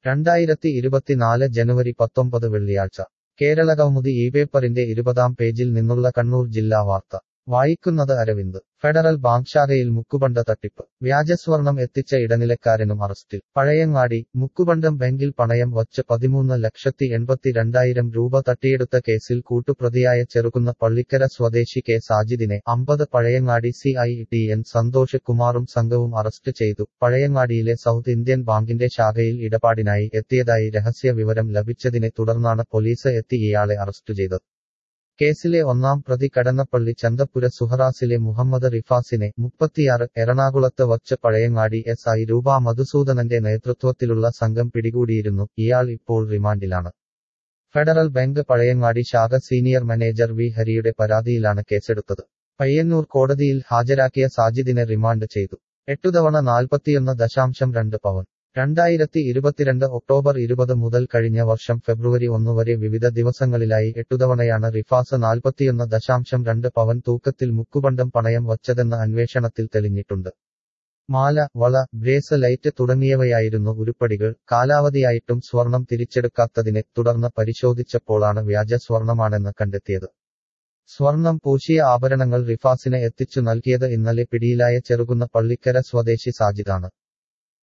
രണ്ടായിരത്തി ഇരുപത്തിനാല് ജനുവരി പത്തൊമ്പത് വെള്ളിയാഴ്ച കേരളകൗമുദി ഈ പേപ്പറിന്റെ ഇരുപതാം പേജിൽ നിന്നുള്ള കണ്ണൂർ ജില്ലാ വാർത്ത വായിക്കുന്നത് അരവിന്ദ് ഫെഡറൽ ബാങ്ക് ശാഖയിൽ മുക്കുബണ്ട തട്ടിപ്പ് വ്യാജസ്വർണം എത്തിച്ച ഇടനിലക്കാരനും അറസ്റ്റിൽ പഴയങ്ങാടി മുക്കുബണ്ടം ബാങ്കിൽ പണയം വച്ച് പതിമൂന്ന് ലക്ഷത്തി എൺപത്തിരണ്ടായിരം രൂപ തട്ടിയെടുത്ത കേസിൽ കൂട്ടുപ്രതിയായ ചെറുകുന്ന പള്ളിക്കര സ്വദേശി കെ സാജിദിനെ അമ്പത് Pazhayangadi C I T N Santhosh കുമാറും സംഘവും അറസ്റ്റ് ചെയ്തു പഴയങ്ങാടിയിലെ സൗത്ത് ഇന്ത്യൻ ബാങ്കിന്റെ ശാഖയിൽ ഇടപാടിനായി എത്തിയതായി രഹസ്യ വിവരം ലഭിച്ചതിനെ തുടർന്നാണ് പോലീസ് എത്തി ഇയാളെ അറസ്റ്റ് ചെയ്തത് കേസിലെ ഒന്നാം പ്രതി കടന്നപ്പള്ളി ചന്തപ്പുര സുഹറാസിലെ മുഹമ്മദ് റിഫാസിനെ മുപ്പത്തിയാറ് എറണാകുളത്ത് വച്ച് പഴയങ്ങാടി എസ് ഐ രൂപ മധുസൂദനന്റെ നേതൃത്വത്തിലുള്ള സംഘം പിടികൂടിയിരുന്നു ഇയാൾ ഇപ്പോൾ റിമാൻഡിലാണ് ഫെഡറൽ ബാങ്ക് പഴയങ്ങാടി ശാഖ സീനിയർ മാനേജർ വി ഹരിയുടെ പരാതിയിലാണ് കേസെടുത്തത് പയ്യന്നൂർ കോടതിയിൽ ഹാജരാക്കിയ സാജിദിനെ റിമാൻഡ് ചെയ്തു എട്ടുതവണ നാൽപ്പത്തിയൊന്ന് ദശാംശം രണ്ട് പവൻ രണ്ടായിരത്തി ഇരുപത്തിരണ്ട് ഒക്ടോബർ ഇരുപത് മുതൽ കഴിഞ്ഞ വർഷം ഫെബ്രുവരി ഒന്ന് വരെ വിവിധ ദിവസങ്ങളിലായി എട്ടുതവണയാണ് റിഫാസ് നാൽപ്പത്തിയൊന്ന് ദശാംശം രണ്ട് പവൻ തൂക്കത്തിൽ മുക്കുബണ്ടം പണയം വച്ചതെന്ന അന്വേഷണത്തിൽ തെളിഞ്ഞിട്ടുണ്ട് മാല വള ബ്രേസ്ലൈറ്റ് തുടങ്ങിയവയായിരുന്നു ഉരുപ്പടികൾ കാലാവധിയായിട്ടും സ്വർണം തിരിച്ചെടുക്കാത്തതിനെ തുടർന്ന് പരിശോധിച്ചപ്പോഴാണ് വ്യാജ സ്വർണമാണെന്ന് കണ്ടെത്തിയത് സ്വർണം പൂശിയ ആഭരണങ്ങൾ റിഫാസിന് എത്തിച്ചു നൽകിയത് ഇന്നലെ പിടിയിലായ ചെറുകുന്ന പള്ളിക്കര സ്വദേശി സാജിദാണ്